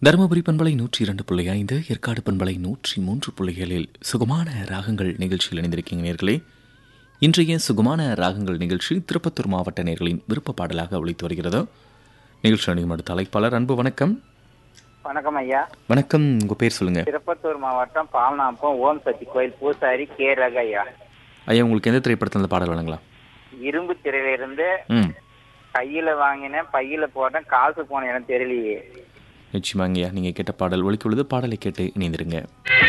தருமபுரி பண்பலை நூற்றி இரண்டு புள்ளி ஐந்து ஏற்காடு பண்பலை நூற்றி மூன்று புள்ளிகளில் சுகமான ராகங்கள் நிகழ்ச்சியில் இணைந்திருக்கீங்க நேர்களே இன்றைய சுகமான ராகங்கள் நிகழ்ச்சி திருப்பத்தூர் மாவட்ட நேர்களின் விருப்ப பாடலாக ஒழித்து வருகிறது நிகழ்ச்சி அணியும் அடுத்த அழைப்பாளர் அன்பு வணக்கம் வணக்கம் ஐயா வணக்கம் உங்க பேர் சொல்லுங்க திருப்பத்தூர் மாவட்டம் பால்நாம்பம் ஓம் சக்தி கோயில் பூசாரி கே ரக ஐயா ஐயா உங்களுக்கு எந்த திரைப்படத்தில் அந்த பாடல் வழங்கலாம் இரும்பு திரையிலிருந்து ம் கையில வாங்கினேன் பையில போட்டேன் காசு போன எனக்கு தெரியலையே நிச்சயமாங்கய்யா நீங்கள் கேட்ட பாடல் ஒழிக்குள்ளது பாடலை கேட்டு இணைந்திருங்க